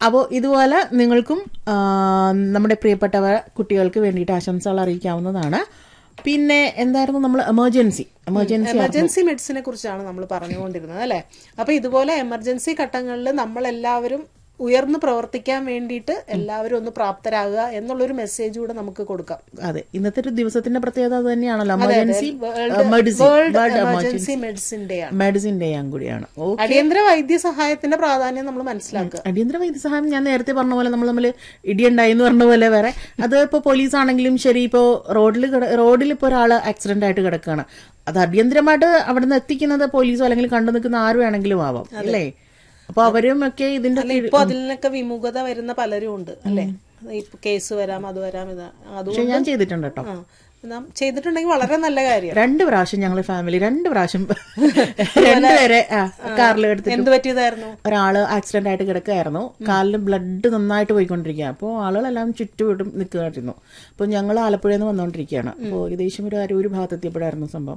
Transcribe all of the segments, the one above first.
അപ്പോൾ ഇതുപോലെ നിങ്ങൾക്കും ആ, നമ്മുടെ പ്രിയപ്പെട്ടവ കുട്ടികൾക്ക് വേണ്ടിയിട്ട് ആശംസകൾ അറിയിക്കാവുന്നതാണ് പിന്നെ എന്തായിരുന്നു നമ്മൾ എമർജൻസി എമർജൻസി എമർജൻസി മെഡിസിനെ കുറിച്ചാണ് നമ്മൾ പറഞ്ഞുകൊണ്ടിരുന്നത് അല്ലെ അപ്പൊ ഇതുപോലെ എമർജൻസി ഘട്ടങ്ങളിൽ നമ്മൾ എല്ലാവരും ഉയർന്നു പ്രവർത്തിക്കാൻ വേണ്ടിയിട്ട് എല്ലാവരും ഒന്ന് പ്രാപ്തരാകുക എന്നുള്ളൊരു മെസ്സേജ് കൂടെ നമുക്ക് കൊടുക്കാം അതെ ഇന്നത്തെ ഒരു ദിവസത്തിന്റെ പ്രത്യേകത അത് തന്നെയാണല്ലോ emergency medicine world world emergency medicine day ആണ് മെഡിസിൻ ഡേ ആൻ കൂടിയാണ് ഓ അടിയന്തര വൈദ്യസഹായത്തിന്റെ പ്രാധാന്യം നമ്മൾ മനസ്സിലാക്കുക അടിയന്തര വൈദ്യസഹായം ഞാൻ നേരത്തെ പറഞ്ഞ പോലെ നമ്മൾ തമ്മിൽ ഇടിയുണ്ടായി എന്ന് പറഞ്ഞ പോലെ വേറെ അത് ഇപ്പോൾ പോലീസ് ആണെങ്കിലും ശരി ഇപ്പോൾ റോഡിൽ റോഡിൽ ഇപ്പോൾ ഒരാൾ ആക്സിഡന്റ് ആയിട്ട് കിടക്കുകയാണ് അത് അടിയന്തരമായിട്ട് അവിടെ നിന്ന് എത്തിക്കുന്നത് പോലീസോ അല്ലെങ്കിൽ കണ്ടു നിൽക്കുന്ന ആര് വേണമെങ്കിലും ആവാം അല്ലേ അപ്പൊ അവരും ഒക്കെ ഇതിന്റെ അല്ല ഇപ്പൊ അതിൽ നിന്നൊക്കെ വിമുഖത വരുന്ന പലരും ഉണ്ട് അല്ലെ ഇപ്പൊ കേസ് വരാം അത് വരാം ഇത് അതുകൊണ്ട് പക്ഷെ ഞാൻ ചെയ്തിട്ടുണ്ട് കേട്ടോ ആ നാം ചെയ്തിട്ടുണ്ടെങ്കിൽ വളരെ നല്ല കാര്യം രണ്ട് പ്രാവശ്യം ഞങ്ങൾ ഫാമിലി രണ്ട് പ്രാവശ്യം രണ്ടുപേരെ കാറിൽ എടുത്തിട്ട് എന്ത് പറ്റിയതായിരുന്നു ഒരാള് ആക്സിഡന്റ് ആയിട്ട് കിടക്കുകയായിരുന്നു കാലിൽ ബ്ലഡ് നന്നായിട്ട് പോയിക്കൊണ്ടിരിക്കുക അപ്പോൾ ആളുകളെല്ലാം ചുറ്റുവിട്ടും നിൽക്കുകയായിരുന്നു അപ്പോൾ ഞങ്ങൾ ആലപ്പുഴയിൽ നിന്ന് വന്നുകൊണ്ടിരിക്കുകയാണ് അപ്പോൾ ഏകദേശം ഒരു അരൂര് ഭാഗത്തെത്തിയപ്പോഴായിരുന്നു സംഭവം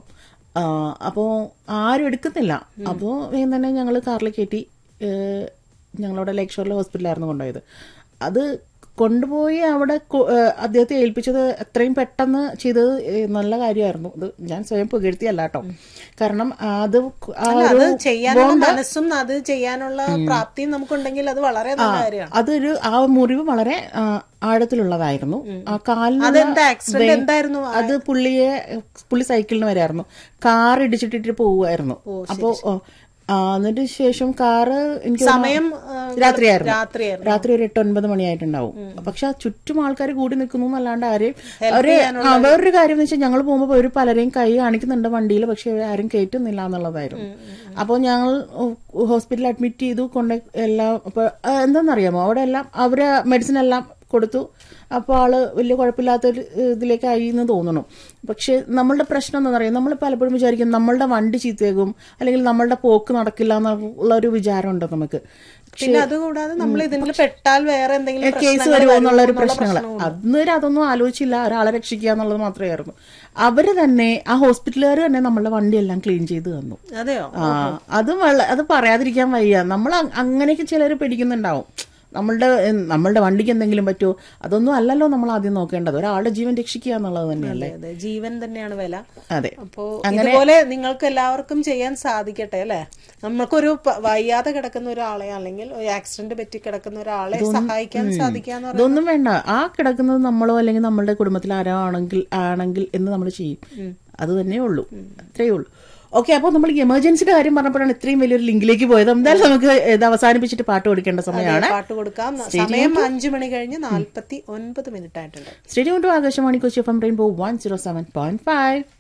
അപ്പോൾ ആരും എടുക്കുന്നില്ല അപ്പോൾ വേഗം തന്നെ ഞങ്ങൾ കാറിൽ കയറ്റി ഏഹ്, ഞങ്ങളവിടെ ലേക്ക് ഷോറിലെ ഹോസ്പിറ്റലായിരുന്നു കൊണ്ടുപോയത് അത് കൊണ്ടുപോയി അവിടെ കൊ- ഏഹ്, അദ്ദേഹത്തെ ഏൽപ്പിച്ചത് എത്രയും പെട്ടെന്ന് ചെയ്തത് ഏഹ്, നല്ല കാര്യമായിരുന്നു അത് ഞാൻ സ്വയം പുകഴ്ത്തിയല്ല കേട്ടോ കാരണം അത് ആ അല്ല, ഒരു അത് ചെയ്യാനുള്ള മനസ്സും അത് ചെയ്യാനുള്ള പ്രാപ്തിയും നമുക്കുണ്ടെങ്കിൽ അത് വളരെ നല്ല കാര്യമാണ് അതൊരു ആ മുറിവ് വളരെ ആ, ആഴത്തിലുള്ളതായിരുന്നു ആ കാലിന് അതെന്താ ആക്സിഡന്റ് എന്തായിരുന്നു അത് പുള്ളിയെ പുള്ളി സൈക്കിളിന് വരായിരുന്നു കാർ ഇടിച്ചിട്ടിട്ട് പോവുമായിരുന്നു അപ്പോ ഓ, ആ, എന്നിട്ട് ശേഷം കാറ് എനിക്ക് തോന്നുന്നു സമയം ആ, രാത്രിയായിരുന്നു രാത്രിയായിരുന്നു രാത്രി ഒരു എട്ട് ഒൻപത് മണിയായിട്ടുണ്ടാവും പക്ഷെ ആ ചുറ്റും ആൾക്കാർ കൂടി നിൽക്കുന്നു എന്നല്ലാണ്ട് ആരെയും അവര് ആ, വേറൊരു കാര്യം എന്ന് വെച്ചാൽ ഞങ്ങൾ പോകുമ്പോൾ ഒരു പലരെയും കൈ കാണിക്കുന്നുണ്ട് വണ്ടിയിൽ പക്ഷെ അവര് ആരും കയറ്റുന്നില്ല എന്നുള്ളതായിരുന്നു അപ്പോൾ ഞങ്ങൾ ഹോസ്പിറ്റലിൽ അഡ്മിറ്റ് ചെയ്തു കൊണ്ട് എല്ലാം അപ്പൊ ആ, എന്താണെന്നറിയാമോ അവിടെ എല്ലാം അവര് മെഡിസിൻ എല്ലാം കൊടുത്തു അപ്പോൾ ആള് വലിയ കുഴപ്പമില്ലാത്തൊരു ഇതിലേക്കായി എന്ന് തോന്നുന്നു പക്ഷെ നമ്മളുടെ പ്രശ്നം എന്താണെന്ന് അറിയാം നമ്മൾ പലപ്പോഴും വിചാരിക്കും നമ്മളുടെ വണ്ടി ചീത്തയാകും അല്ലെങ്കിൽ നമ്മളുടെ പോക്ക് നടക്കില്ല എന്നുള്ള ഒരു വിചാരമുണ്ട് നമുക്ക് പിന്നെ അതുകൂടാതെ നമ്മൾ ഇതിൽ പെട്ടാൽ വേറെ എന്തെങ്കിലും കേസ് പ്രശ്നങ്ങൾ വരുമോ എന്നുള്ള ഒരു വരുമോ എന്നുള്ള പ്രശ്നങ്ങൾ പ്രശ്നവും അന്നേരം അതൊന്നും ആലോചിച്ചില്ല ഒരാളെ രക്ഷിക്കുക എന്നുള്ളത് മാത്രമേ ആയിരുന്നു അവര് തന്നെ ആ ഹോസ്പിറ്റലുകാർ തന്നെ നമ്മളുടെ വണ്ടിയെല്ലാം ക്ലീൻ ചെയ്ത് തന്നു അതെയോ ആ അത് വള- അത് പറയാതിരിക്കാൻ വയ്യ നമ്മൾ അ- അങ്ങനെയൊക്കെ ചിലർ പേടിക്കുന്നുണ്ടാവും നമ്മളുടെ നമ്മളുടെ വണ്ടിക്ക് എന്തെങ്കിലും പറ്റുമോ അതൊന്നും അല്ലല്ലോ നമ്മൾ ആദ്യം നോക്കേണ്ടത് ഒരാളുടെ ജീവൻ രക്ഷിക്കുക എന്നുള്ളത് തന്നെയല്ലേ അതെ ജീവൻ തന്നെയാണ് വില അതെ അപ്പോ ഇതുപോലെ നിങ്ങൾക്ക് എല്ലാവർക്കും ചെയ്യാൻ സാധിക്കട്ടെ അല്ലെ നമുക്കൊരു പ- വയ്യാതെ കിടക്കുന്ന ഒരാളെ അല്ലെങ്കിൽ ഒരു ആക്സിഡന്റ് പറ്റി കിടക്കുന്ന ഒരാളെ സഹായിക്കാൻ സാധിക്കാന്ന് പറയുന്നത് ഇതൊന്നും വേണ്ട ആ കിടക്കുന്നത് നമ്മളോ അല്ലെങ്കിൽ നമ്മളുടെ കുടുംബത്തിൽ ആരോ ആണെങ്കിൽ ആണെങ്കിൽ എന്ന് നമ്മൾ ചെയ്യും അത് തന്നെ ഉള്ളൂ അത്രയേ ഉള്ളൂ ഓക്കെ അപ്പോൾ നമ്മൾ ഈ എമർജൻസിയുടെ കാര്യം പറഞ്ഞപ്പോഴാണ് ഇത്രയും വലിയൊരു ലിങ്കിലേക്ക് പോയത് എന്തായാലും നമുക്ക് ഇത് അവസാനിപ്പിച്ചിട്ട് പാട്ട് കൊടുക്കേണ്ട സമയമാണ് പാട്ട് കൊടുക്കാം സമയം അഞ്ചു മണി കഴിഞ്ഞ് നാൽപ്പത്തി ഒൻപത് മിനിറ്റ് ആയിട്ടുണ്ട് stadium to Akashvani Kochi F M rainbow one zero seven point five